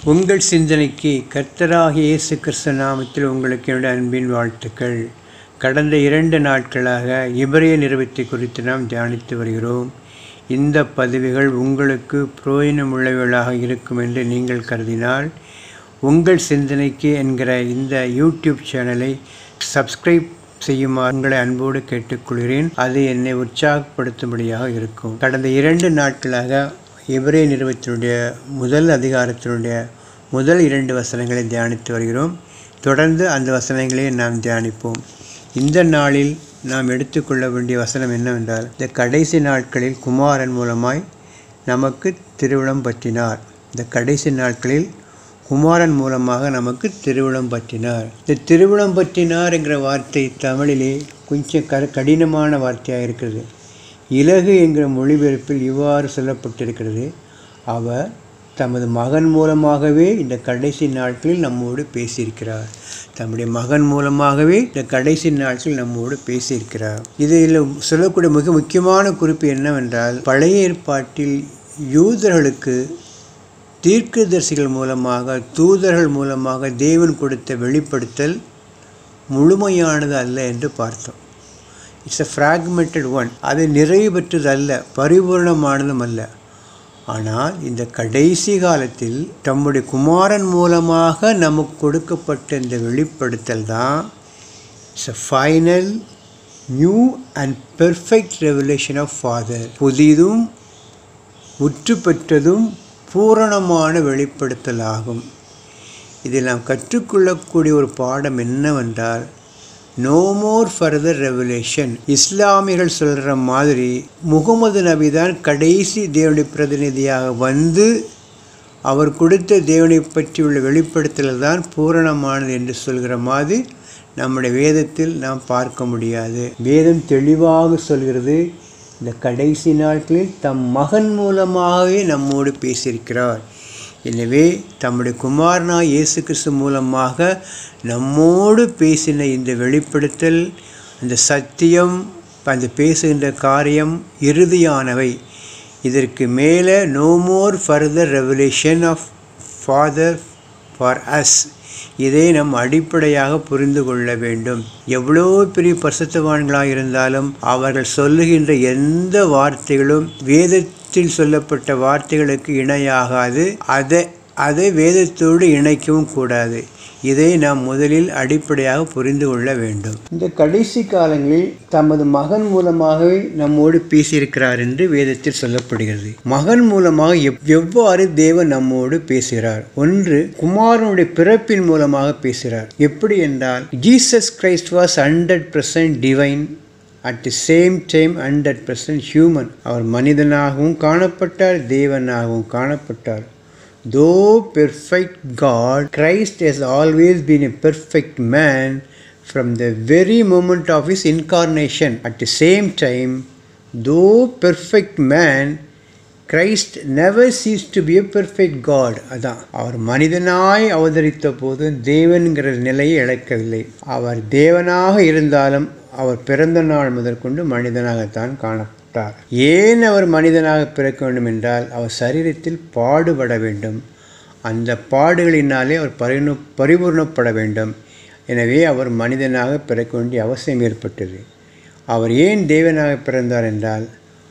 உங்கள் சிந்தனைக்கு கர்த்தராகிய இயேசு கிறிஸ்து நாமத்தில் உங்களுக்கு என்னுடைய அன்பின் வாழ்த்துக்கள் கடந்த இரண்டு நாட்களாக இபரிய நிறுவத்தை குறித்து நாம் தியானித்து வருகிறோம் இந்த பதிவுகள் உங்களுக்கு பிரயோஜனமுள்ளவைகளாக இருக்கும் என்று நீங்கள் கருதினால் உங்கள் சிந்தனைக்கு என்கிற இந்த யூடியூப் சேனலை சப்ஸ்கிரைப் செய்யுமாறு உங்களை அன்போடு கேட்டுக்கொள்கிறேன் அது என்னை உற்சாகப்படுத்தும்படியாக இருக்கும் கடந்த இரண்டு நாட்களாக எபிரே நிறுவத்தினுடைய முதல் அதிகாரத்தினுடைய முதல் இரண்டு வசனங்களை தியானித்து வருகிறோம் தொடர்ந்து அந்த வசனங்களை நாம் தியானிப்போம் இந்த நாளில் நாம் எடுத்துக்கொள்ள வேண்டிய வசனம் என்னவென்றால் இந்த கடைசி நாட்களில் குமாரன் மூலமாய் நமக்கு திருவிழம் பற்றினார் இந்த கடைசி நாட்களில் குமாரன் மூலமாக நமக்கு திருவிழம் பற்றினார் இந்த திருவிழம் பற்றினார் என்கிற வார்த்தை தமிழிலே கொஞ்சம் க கடினமான வார்த்தையாக இருக்கிறது இலகு என்கிற மொழிபெயர்ப்பில் இவ்வாறு சொல்லப்பட்டிருக்கிறது அவர் தமது மகன் மூலமாகவே இந்த கடைசி நாட்களில் நம்மோடு பேசியிருக்கிறார் தம்முடைய மகன் மூலமாகவே இந்த கடைசி நாட்களில் நம்மோடு பேசியிருக்கிறார் இதில் சொல்லக்கூடிய மிக முக்கியமான குறிப்பு என்னவென்றால் பழைய ஏற்பாட்டில் யூதர்களுக்கு தீர்க்கதரிசிகள் மூலமாக தூதர்கள் மூலமாக தேவன் கொடுத்த வெளிப்படுத்தல் முழுமையானது அல்ல என்று பார்த்தோம் இட்ஸ் அ ஃப்ராக்மெண்டட் ஒன் அது நிறைவு பெற்றது அல்ல பரிபூர்ணமானதும் அல்ல ஆனால் இந்த கடைசி காலத்தில் தம்முடைய குமாரன் மூலமாக நமக்கு கொடுக்கப்பட்ட இந்த வெளிப்படுத்தல் தான் it's a final new and perfect revelation of father புதிதும் முற்று பெற்றதும் பூரணமான வெளிப்படுத்தல் ஆகும் இதில் நாம் கற்றுக்கொள்ளக்கூடிய ஒரு பாடம் என்னவென்றால் நோ மோர் ஃபர்தர் ரெவலேஷன் இஸ்லாமியர்கள் சொல்கிற மாதிரி முகமது நபி தான் கடைசி தேவனுடைய பிரதிநிதியாக வந்து அவர் கொடுத்த தேவனை பற்றியுள்ள வெளிப்படுத்தல் தான் பூரணமானது என்று சொல்கிற மாதிரி நம்முடைய வேதத்தில் நாம் பார்க்க முடியாது வேதம் தெளிவாக சொல்கிறது இந்த கடைசி நாட்களில் தம் மகன் மூலமாகவே நம்மோடு பேசியிருக்கிறார் எனவே தம்முடைய குமாரனா இயேசு கிறிஸ்து மூலமாக நம்மோடு பேசின இந்த வெளிப்படுத்தல் அந்த சத்தியம் அந்த பேசுகின்ற காரியம் இறுதியானவை இதற்கு மேலே no more further revelation of father for us இதை நம் அடிப்படையாக புரிந்து கொள்ள வேண்டும் எவ்வளோ பெரிய பரிசுத்தவான்களாக இருந்தாலும் அவர்கள் சொல்லுகின்ற எந்த வார்த்தைகளும் வேதத்தில் சொல்லப்பட்ட வார்த்தைகளுக்கு இணையாகாது அதை அதை வேதத்தோடு இணைக்கவும் கூடாது இதை நாம் முதலில் அடிப்படையாக புரிந்து கொள்ள வேண்டும் இந்த கடைசி காலங்களில் தமது மகன் மூலமாகவே நம்மோடு பேசியிருக்கிறார் என்று வேதத்தில் சொல்லப்படுகிறது மகன் மூலமாக எவ்வாறு தேவன் நம்மோடு பேசுகிறார் ஒன்று குமாரனுடைய பிறப்பின் மூலமாக பேசுகிறார் எப்படி என்றால் Jesus Christ was hundred percent divine at the same time hundred percent human அவர் மனிதனாகவும் காணப்பட்டார் தேவனாகவும் காணப்பட்டார் Though perfect God, Christ has always been a perfect man from the very moment of his incarnation. At the same time, though perfect man, Christ never ceases to be a perfect God அதான் அவர் மனிதனாய் அவதரித்த போது தேவன்கிற நிலையை இழக்கவில்லை அவர் தேவனாக இருந்தாலும் அவர் பிறந்த நாள் முதற்கொண்டு மனிதனாகத்தான் காணப்பட்டார் ஏன் அவர் மனிதனாக பிறக்க வேண்டும் என்றால் அவர் சரீரத்தில் பாடுபட வேண்டும் அந்த பாடுகளினாலே அவர் பரிணு பரிபூர்ணப்பட வேண்டும் எனவே அவர் மனிதனாக பிறக்க வேண்டிய அவசியம் ஏற்பட்டது அவர் ஏன் தேவனாக பிறந்தார் என்றால்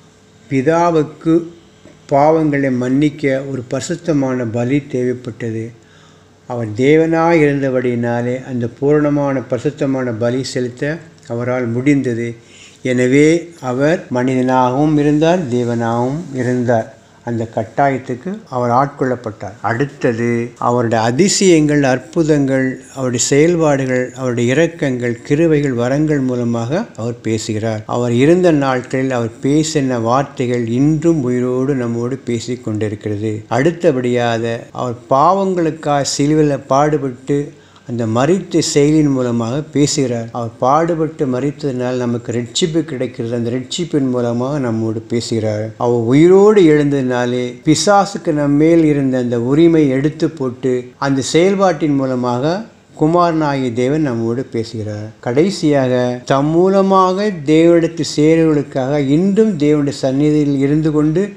பிதாவுக்கு பாவங்களை மன்னிக்க ஒரு பரிசுத்தமான பலி தேவைப்பட்டது அவர் தேவனாக இருந்தபடியினாலே அந்த பூரணமான பரிசுத்தமான பலி செலுத்த அவரால் முடிந்தது எனவே அவர் மனிதனாகவும் இருந்தார் தேவனாகவும் இருந்தார் அந்த கட்டாயத்துக்கு அவர் ஆட்கொள்ளப்பட்டார் அடுத்தது அவருடைய அதிசயங்கள் அற்புதங்கள் அவருடைய செயல்பாடுகள் அவருடைய இரக்கங்கள் கிருவைகள் வரங்கள் மூலமாக அவர் பேசுகிறார் அவர் இருந்த நாட்களில் அவர் பேசின வார்த்தைகள் இன்றும் உயிரோடு நம்மோடு பேசி கொண்டிருக்கிறது அடுத்தபடியாக அவர் பாவங்களுக்காக சிலுவையில் பாடுபட்டு அந்த மறித்த செயலின் மூலமாக பேசுகிறார் அவர் பாடுபட்டு மறித்ததினால் நமக்கு ரட்சிப்பு கிடைக்கிறது அந்த ரட்சிப்பின் மூலமாக நம்மோடு பேசுகிறார் அவர் உயிரோடு எழுந்ததினாலே பிசாசுக்கு நம்ம மேல் இருந்த அந்த உரிமை எடுத்து போட்டு அந்த செயல்பாட்டின் மூலமாக குமாரனாகிய தேவன் நம்மோடு பேசுகிறார் கடைசியாக தம் மூலமாக தேவனிடத்து சேருவர்களுக்காக இன்றும் தேவனுடைய சந்நிதியில் இருந்து கொண்டு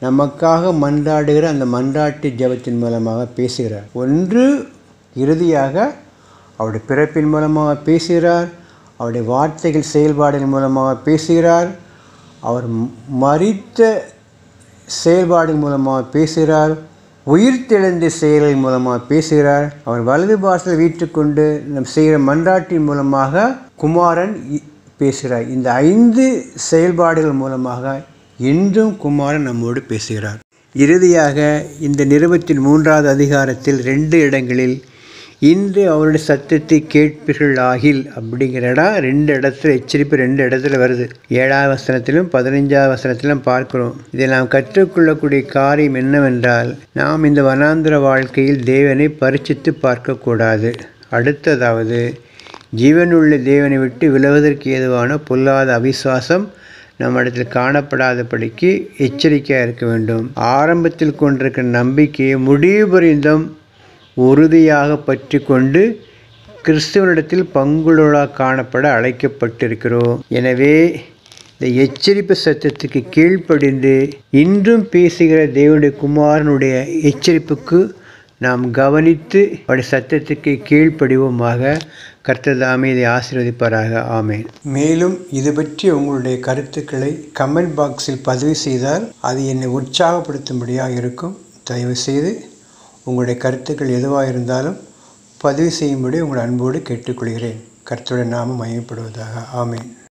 நமக்காக மன்றாடுகிற அந்த மன்றாட்டு ஜெபத்தின் மூலமாக பேசுகிறார் ஒன்று இறுதியாக அவருடைய பிறப்பின் மூலமாக பேசுகிறார் அவருடைய வார்த்தைகள் செயல்பாடுகள் மூலமாக பேசுகிறார் அவர் மறித்த செயல்பாடுகள் மூலமாக பேசுகிறார் உயிர்த்தெழுந்த செயல்கள் மூலமாக பேசுகிறார் அவர் வலது பாசல் வீட்டுக்கொண்டு நம் செய்கிற மன்றாட்டின் மூலமாக குமாரன் இ- பேசுகிறார் இந்த ஐந்து செயல்பாடுகள் மூலமாக இன்றும் குமாரன் நம்மோடு பேசுகிறார் இறுதியாக இந்த நிருபத்தின் மூன்றாவது அதிகாரத்தில் ரெண்டு இடங்களில் இன்று அவருடைய சத்தத்தை கேட்பீர்கள் ஆகில் அப்படிங்கிற இடம் ரெண்டு இடத்துல எச்சரிப்பு ரெண்டு இடத்துல வருது ஏழாவது வசனத்திலும் பதினைஞ்சாவது வசனத்திலும் பார்க்கிறோம் இதை நாம் கற்றுக்கொள்ளக்கூடிய காரியம் என்னவென்றால் நாம் இந்த வனாந்திர வாழ்க்கையில் தேவனை பரிச்சித்து பார்க்கக்கூடாது அடுத்ததாவது ஜீவனுள்ள தேவனை விட்டு விலகுவதற்கு ஏதுவான பொல்லாத அவிசுவாசம் நம்மிடத்தில் காணப்படாதபடிக்கு எச்சரிக்கையாக இருக்க வேண்டும் ஆரம்பத்தில் கொண்டிருக்கிற நம்பிக்கையை முடிவு பரிந்தும் உறுதியாக பற்றி கொண்டு கிறிஸ்துவனிடத்தில் பங்குள்ளவர்களாக காணப்பட அழைக்கப்பட்டிருக்கிறோம் எனவே இந்த எச்சரிப்பு சத்தத்துக்கு கீழ்ப்படிந்து இன்றும் பேசுகிற தேவனுடைய குமாரனுடைய எச்சரிப்புக்கு நாம் கவனித்து அவருடைய சத்தத்துக்கு கீழ்ப்படிவோமாக கர்த்ததாமே இதை ஆசீர்வதிப்பாராக ஆமேன் மேலும் இது பற்றி உங்களுடைய கருத்துக்களை கமெண்ட் பாக்ஸில் பதிவு செய்தால் அது என்னை உற்சாகப்படுத்தும்படியாக இருக்கும் தயவு செய்து உங்களுடைய கருத்துக்கள் எதுவாக இருந்தாலும் பதிவு செய்யும்படி உங்கள் அன்போடு கேட்டுக்கொள்கிறேன் கர்த்தருடைய நாமம் மையப்படுவதாக ஆமேன்